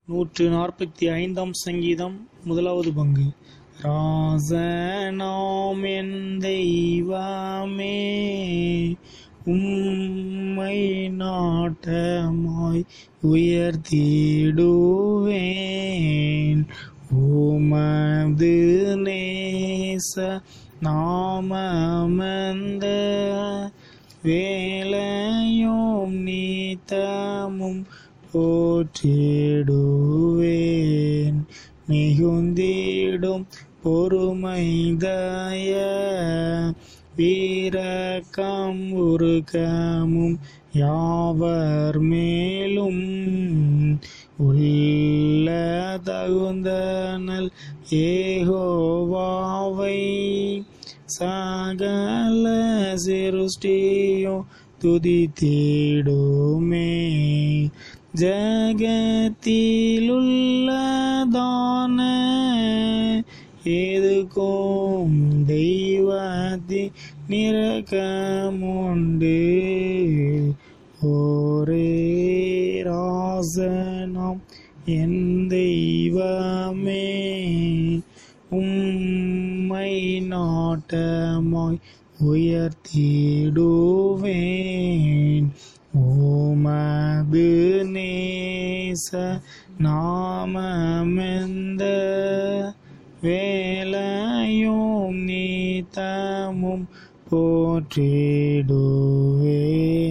நூற்று நாற்பத்தி ஐந்தாம் சங்கீதம் முதலாவது பங்கு ராசனாம் என் தெய்வமே உம்மை நாட்டமாய் உயர்த்திடுவேன் உமது நேச நாமமந்த வேலையும் நீத்தமும் போற்றிடுவேன் மிகுந்திடும் பொறுமைதய வீரக்கம் உருக்கமும் யாவர் மேலும் உள்ள தகுந்தனல் ஏகோவாவை சகல சிருஷ்டியோ துதித்திடுமே ஜகத்திலுள்ளதான எதுக்கும் தெய்வத்தி நிறக்கமுண்டு ஒரே ராசனம் என் தெய்வமே உம்மை நாட்டமாய் உயர்த்திடுவேன் ஓமது நேச நாமமெந்த வேலையும் நீத்தமும் போற்றிடுவே